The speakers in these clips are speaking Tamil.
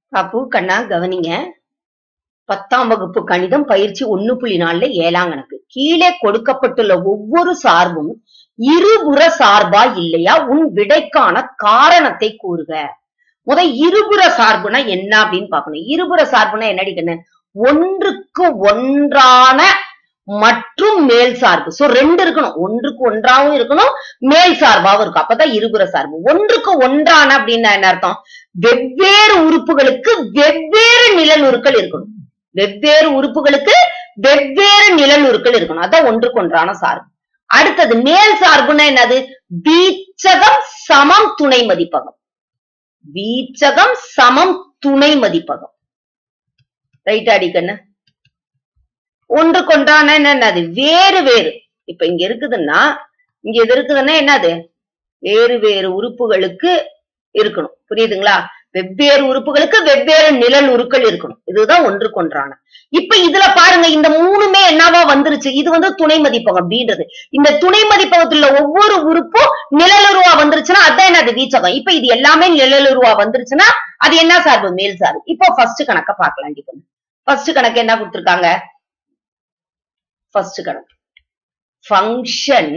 பாப்பு கண்ணா கவனிங்க பத்தாம் வகுப்பு கணிதம் பயிற்சி ஒண்ணு புள்ளி நாலுல ஏழாம் கணக்கு கீழே கொடுக்கப்பட்டுள்ள ஒவ்வொரு சார்பும் இருபுற சார்பா இல்லையா உன் விடைக்கான காரணத்தை கூறுக முத இருபுற சார்புனா என்ன அப்படின்னு பார்க்கணும் இருபுற சார்புனா என்ன அடிக்கணும் ஒன்றுக்கு ஒன்றான மற்றும் மேல் சார்பு சோ ரெண்டு இருக்கணும் ஒன்றுக்கு ஒன்றாவும் இருக்கணும் மேல் சார்பாவும் இருக்கும் அப்பதான் இருபுற சார்பு ஒன்றுக்கு ஒன்றான அப்படின்னா என்ன அர்த்தம் வெவ்வேறு உறுப்புகளுக்கு வெவ்வேறு நிழலுருக்கள் இருக்கணும் வெவ்வேறு உறுப்புகளுக்கு வெவ்வேறு நிழலுருக்கள் இருக்கணும் அதான் ஒன்றுக்கு ஒன்றான சார்பு அடுத்தது மேல் சார்புன்னா என்னது வீச்சகம் சமம் துணை மதிப்பகம் வீச்சகம் சமம் துணை மதிப்பகம் ரைட் அடிக்கண்ணு ஒன்றுக்கு ஒன்றான என்னது வேறு வேறு இப்ப இங்க இருக்குதுன்னா இங்க எது இருக்குதுன்னா என்னது வேறு வேறு உறுப்புகளுக்கு இருக்கணும் புரியுதுங்களா வெவ்வேறு உறுப்புகளுக்கு வெவ்வேறு நிழல் உருக்கள் இருக்கணும் இதுதான் ஒன்றுக்கு ஒன்றான இப்ப இதுல பாருங்க இந்த மூணுமே என்னவா வந்துருச்சு இது வந்து துணை மதிப்பகம் அப்படின்றது இந்த துணை மதிப்பகத்துல ஒவ்வொரு உறுப்பும் நிழலுருவா வந்துருச்சுன்னா அதான் என்னது வீச்சகம் இப்ப இது எல்லாமே நிழலுருவா வந்துருச்சுன்னா அது என்ன சார்பு மேல் சார்பு இப்போ ஃபர்ஸ்ட் கணக்க பார்க்கலாம் ஃபர்ஸ்ட் கணக்கு என்ன கொடுத்திருக்காங்க ஃபர்ஸ்ட் கணக்கு ஃபங்க்ஷன்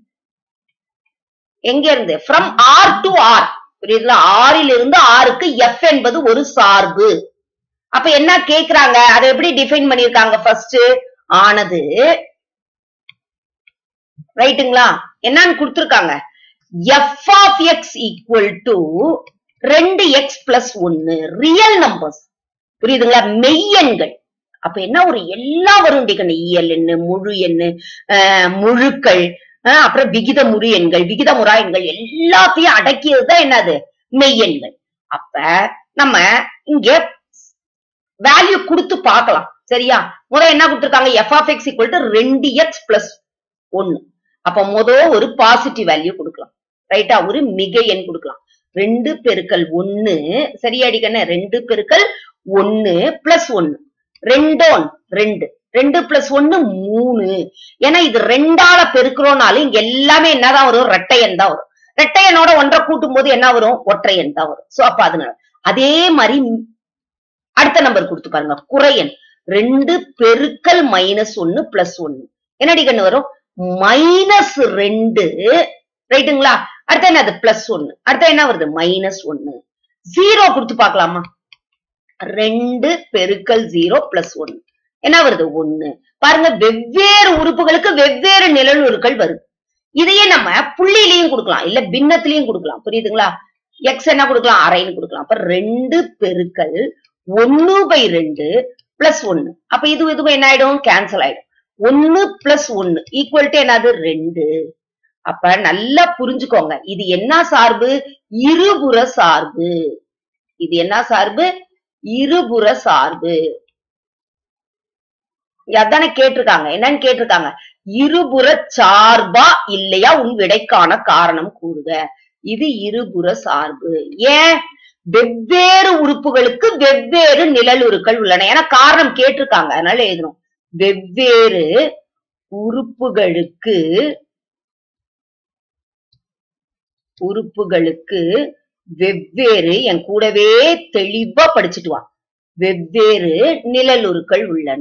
எங்க இருந்து ஃப்ரம் ஆர் டு ஆர் புரியுதுல ஆறில் இருந்து ஆறுக்கு எஃப் என்பது ஒரு சார்பு அப்ப என்ன கேக்குறாங்க அதை எப்படி டிஃபைன் பண்ணிருக்காங்க ஃபர்ஸ்ட் ஆனது ரைட்டுங்களா என்னன்னு கொடுத்திருக்காங்க F of X equal to ரெண்டு எக்ஸ் பிளஸ் ஒன்னு ரியல் நம்பர்ஸ் புரியுதுங்களா மெய்யெண்கள் அப்ப என்ன ஒரு எல்லாம் வரும் டிகன் இயல் எண்ணு முழு எண்ணு ஆஹ் முழுக்கள் ஆஹ் அப்புறம் விகித முழு எண்கள் விகித முறா எண்கள் எல்லாத்தையும் அடக்கியதுதான் என்னது மெய்யெண்கள் அப்ப நம்ம இங்க வேல்யூ கொடுத்து பார்க்கலாம் சரியா முத என்ன கொடுத்திருக்காங்க F of X equal to ரெண்டு எக்ஸ் பிளஸ் ஒன்னு அப்ப முத ஒரு பாசிட்டிவ் வேல்யூ கொடுக்கலாம் ரைட்டா ஒரு மிக எண் கொடுக்கலாம் ரெண்டு பெருக்கல் ஒன்னு சரியாடிக்கண்ணே ரெண்டு பெருக்கல் ஒன்னு பிளஸ் ஒன்னு ரெண்டோன் ரெண்டு ரெண்டு பிளஸ் ஒன்னு மூணு ஏன்னா இது ரெண்டால பெருக்கிறோம்னாலும் இங்க எல்லாமே என்னதான் வரும் ரெட்டையன் தான் வரும் ரெட்டையனோட ஒன்றை கூட்டும் போது என்ன வரும் ஒற்றையன் தான் வரும் சோ அப்ப அதனால அதே மாதிரி அடுத்த நம்பர் கொடுத்து பாருங்க குறையன் ரெண்டு பெருக்கல் மைனஸ் ஒன்னு பிளஸ் ஒன்னு என்னடி கண்ணு வரும் மைனஸ் ரெண்டு ரைட்டுங்களா அடுத்த என்னது பிளஸ் ஒன்னு அடுத்த என்ன வருது மைனஸ் ஒன்னு ஜீரோ கொடுத்து பார்க்கலாமா ரெண்டு பெருக்கல் ஜீரோ பிளஸ் ஒன்னு என்ன வருது ஒன்னு பாருங்க வெவ்வேறு உறுப்புகளுக்கு வெவ்வேறு நிழலுருக்கள் வருது இதையே நம்ம புள்ளியிலையும் கொடுக்கலாம் இல்ல பின்னத்திலையும் கொடுக்கலாம் புரியுதுங்களா எக்ஸ் என்ன கொடுக்கலாம் அரைன்னு கொடுக்கலாம் அப்ப ரெண்டு பெருக்கல் ஒன்னு பை ரெண்டு பிளஸ் ஒன்னு அப்ப இது இதுவும் என்ன ஆயிடும் கேன்சல் ஆயிடும் ஒன்னு பிளஸ் ஒன்னு ஈக்குவல் டு என்னது ரெண்டு அப்ப நல்லா புரிஞ்சுக்கோங்க இது என்ன சார்பு இருபுற சார்பு இது என்ன சார்பு இருபுற சார்பு அதானே கேட்டிருக்காங்க என்னன்னு கேட்டிருக்காங்க இருபுற சார்பா இல்லையா உன் விடைக்கான காரணம் கூறுக இது இருபுற சார்பு ஏன் வெவ்வேறு உறுப்புகளுக்கு வெவ்வேறு நிழலுருக்கள் உள்ளன ஏன்னா காரணம் கேட்டிருக்காங்க அதனால எழுதணும் வெவ்வேறு உறுப்புகளுக்கு உறுப்புகளுக்கு வெவ்வேறு என் கூடவே தெளிவா படிச்சுட்டு வா வெவ்வேறு நிழலுருக்கள் உள்ளன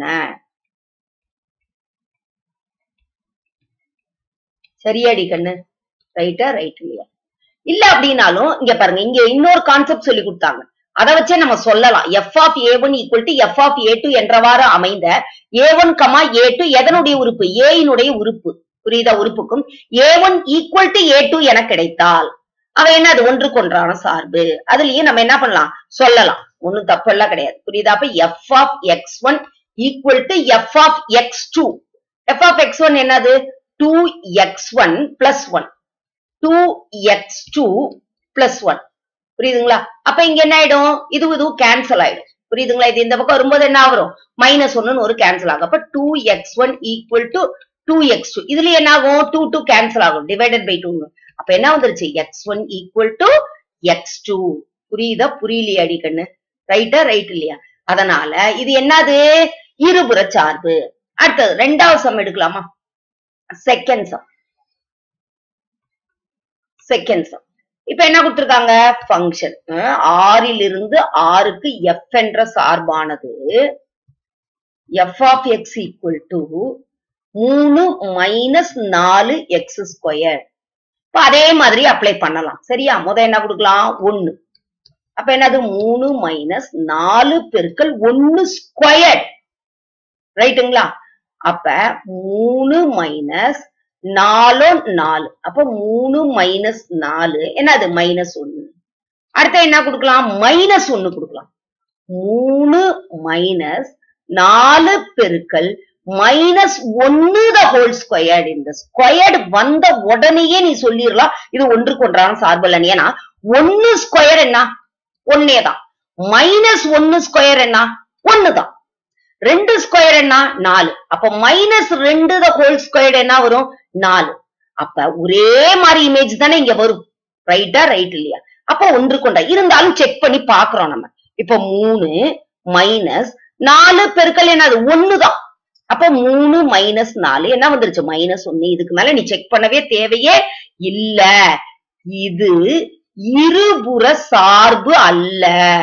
சரியாடி கண்ணு ரைட்டா ரைட் இல்லையா இல்ல அப்படின்னாலும் இங்க பாருங்க இங்க இன்னொரு கான்செப்ட் சொல்லி கொடுத்தாங்க அதை வச்சே நம்ம சொல்லலாம் f of a one equal to f of a two என்றவாறு அமைந்த a one comma a two எதனுடைய உறுப்பு ஏயினுடைய உறுப்பு புரியுதா உறுப்புக்கும் a one equal to a two என கிடைத்தால் அவ என்ன அது ஒன்றுக்கு ஒன்றான சார்பு அதுலயும் நம்ம என்ன பண்ணலாம் சொல்லலாம் ஒண்ணும் தப்பு எல்லாம் கிடையாது புரியுதா அப்ப f of x one equal to f of x two f of x one என்னது two x one plus one two x two plus one புரியுதுங்களா அப்ப இங்க என்ன ஆயிடும் இது இதுவும் கேன்சல் ஆயிடும் புரியுதுங்களா இது இந்த பக்கம் வரும்போது என்ன வரும் மைனஸ் ஒன்னு ஒரு கேன்சல் ஆகும் அப்ப two x one equal to two x two இதுல என்ன ஆகும் டூ டூ கேன்சல் ஆகும் டிவைடட் பை டூ அப்ப என்ன வந்துருச்சு x one equal to x two புரியுதா புரியலையா அடி கண்ணு ரைட்டா ரைட் இல்லையா அதனால இது என்னது இருபுற சார்பு அடுத்தது ரெண்டாவது சம் எடுக்கலாமா செகண்ட் சம் செகண்ட் சம் இப்ப என்ன கொடுத்திருக்காங்க ஃபங்க்ஷன் ஆறில் இருந்து ஆறுக்கு எஃப் என்ற சார்பானது f of X equal to மூணு மைனஸ் நாலு எக்ஸ் ஸ்கொயர் இப்ப அதே மாதிரி அப்ளை பண்ணலாம் சரியா முத என்ன கொடுக்கலாம் ஒன்னு அப்ப என்னது மூணு மைனஸ் நாலு பெருக்கல் ஒன்னு ஸ்கொயர் ரைட்டுங்களா அப்ப மூணு மைனஸ் நாலோ நாலு அப்ப மூணு மைனஸ் நாலு என்னது மைனஸ் ஒன்னு அடுத்து என்ன கொடுக்கலாம் மைனஸ் ஒன்னு கொடுக்கலாம் மூணு மைனஸ் நாலு பெருக்கல் மைனஸ் ஒன்னு த ஹோல் ஸ்கொயர்டு இந்த ஸ்கொயர்டு வந்த உடனேயே நீ சொல்லிடலாம் இது ஒன்றுக்கு ஒன்றான சார்பு ஏன்னா ஒன்னு ஸ்கொயர் என்ன ஒன்னே தான் மைனஸ் ஒன்னு ஸ்கொயர் என்ன ஒண்ணுதான் ரெண்டு ஸ்கொயர் என்ன நாலு அப்ப மைனஸ் ரெண்டு த ஹோல் ஸ்கொயர்டு என்ன வரும் நாலு அப்ப ஒரே மாதிரி இமேஜ் தானே இங்க வரும் ரைட்டா ரைட் இல்லையா அப்ப ஒன்று கொண்டா இருந்தாலும் செக் பண்ணி பாக்குறோம் நம்ம இப்ப மூணு மைனஸ் நாலு பெருக்கல் என்னது ஒண்ணுதான் அப்ப மூணு மைனஸ் நாலு என்ன வந்துருச்சு மைனஸ் ஒன்னு இதுக்கு மேல நீ செக் பண்ணவே தேவையே இல்ல இது இருபுற சார்பு அல்ல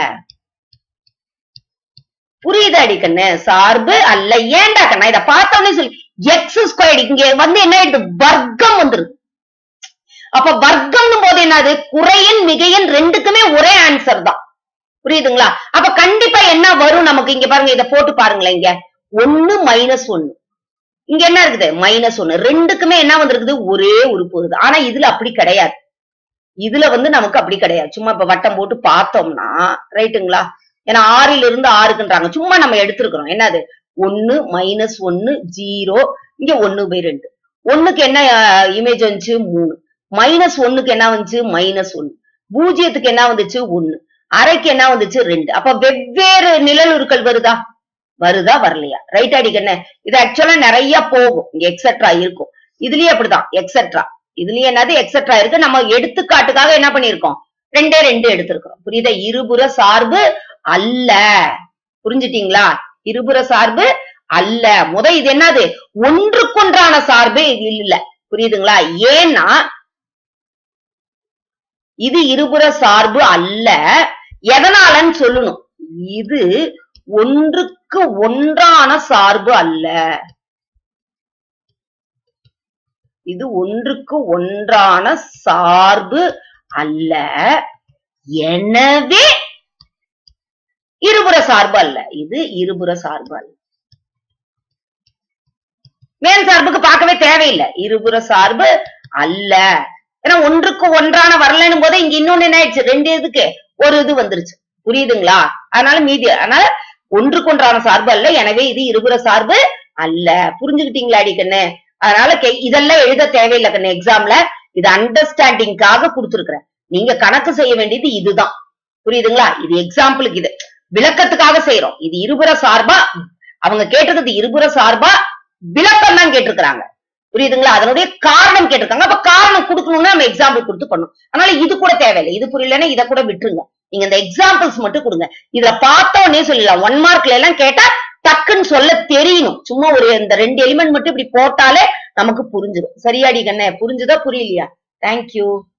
புரியுது அடிக்கண்ணு சார்பு அல்ல ஏன்டா கண்ணா இத பார்த்தோன்னே சொல்லி எக்ஸ் ஸ்கொயர்டு இங்க வந்து என்ன ஆயிடுது வர்க்கம் வந்துருது அப்ப வர்க்கம்னு போது என்னது குறையன் மிகையன் ரெண்டுக்குமே ஒரே ஆன்சர் தான் புரியுதுங்களா அப்ப கண்டிப்பா என்ன வரும் நமக்கு இங்க பாருங்க இத போட்டு பாருங்களேன் இங்க ஒன்னு மைனஸ் ஒன்னு இங்க என்ன இருக்குது மைனஸ் ஒன்னு ரெண்டுக்குமே என்ன வந்திருக்குது ஒரே உறுப்பு வருது ஆனா இதுல அப்படி கிடையாது இதுல வந்து நமக்கு அப்படி கிடையாது சும்மா இப்ப வட்டம் போட்டு பார்த்தோம்னா ரைட்டுங்களா ஏன்னா ஆறில் இருந்து ஆறுக்குன்றாங்க சும்மா நம்ம எடுத்திருக்கிறோம் என்னது ஒன்னு மைனஸ் ஒன்னு ஜீரோ இங்க ஒன்னு பை ரெண்டு ஒண்ணுக்கு என்ன இமேஜ் வந்துச்சு மூணு மைனஸ் ஒண்ணுக்கு என்ன வந்துச்சு மைனஸ் ஒன்னு பூஜ்ஜியத்துக்கு என்ன வந்துச்சு ஒன்னு அரைக்கு என்ன வந்துச்சு ரெண்டு அப்ப வெவ்வேறு நிழலுருக்கள் வருதா வருதா வரலையா ரைட் அடிக்கண்ணே இது ஆக்சுவலா நிறைய போகும் இங்க எக்ஸெட்ரா இருக்கும் இதுலயே அப்படிதான் எக்ஸெட்ரா இதுலயே என்னது எக்ஸெட்ரா இருக்கு நம்ம எடுத்துக்காட்டுக்காக என்ன பண்ணிருக்கோம் ரெண்டே ரெண்டு எடுத்திருக்கிறோம் புரியுதா இருபுற சார்பு அல்ல புரிஞ்சுட்டீங்களா இருபுற சார்பு அல்ல முத இது என்னது ஒன்றுக்கொன்றான சார்பு இது இல்ல புரியுதுங்களா ஏன்னா இது இருபுற சார்பு அல்ல எதனாலன்னு சொல்லணும் இது ஒன்றுக்கு ஒன்றான சார்பு அல்ல இது ஒன்றுக்கு ஒன்றான சார்பு அல்ல எனவே இருபுற சார்பு அல்ல இது இருபுற சார்பு அல்ல மேல் சார்புக்கு பார்க்கவே தேவையில்லை இருபுற சார்பு அல்ல ஏன்னா ஒன்றுக்கு ஒன்றான வரலன்னும் போது இங்க இன்னொன்னு என்ன ஆயிடுச்சு ரெண்டு இதுக்கு ஒரு இது வந்துருச்சு புரியுதுங்களா அதனால மீதி அதனால ஒன்றுக்கு ஒன்றான சார்பு அல்ல எனவே இது இருபுற சார்பு அல்ல புரிஞ்சுக்கிட்டீங்களா அடிக்கண்ணு அதனால கே- இதெல்லாம் எழுத தேவையில்லை கண்ணு எக்ஸாம்ல இது அண்டர்ஸ்டாண்டிங்காக கொடுத்துருக்கிறேன் நீங்க கணக்கு செய்ய வேண்டியது இதுதான் புரியுதுங்களா இது எக்ஸாம்பிளுக்கு இது விளக்கத்துக்காக செய்யறோம் இது இருபுற சார்பா அவங்க கேட்டிருக்கிறது இருபுற சார்பா விளக்கம் தான் கேட்டிருக்கிறாங்க புரியுதுங்களா அதனுடைய காரணம் கேட்டிருக்காங்க அப்ப காரணம் கொடுக்கணும்னா நம்ம எக்ஸாம்பிள் கொடுத்து பண்ணணும் அதனால இது கூட தேவையில்லை இது புரியலன்னா இதை கூட விட்டுருங்க நீங்க இந்த எக்ஸாம்பிள்ஸ் மட்டும் கொடுங்க இதுல பார்த்த உடனே சொல்லிடலாம் ஒன் மார்க்ல எல்லாம் கேட்டா டக்குன்னு சொல்ல தெரியணும் சும்மா ஒரு இந்த ரெண்டு எலிமெண்ட் மட்டும் இப்படி போட்டாலே நமக்கு புரிஞ்சிடும் சரியாடி கண்ணே புரிஞ்சுதா புரியலையா தேங்க்யூ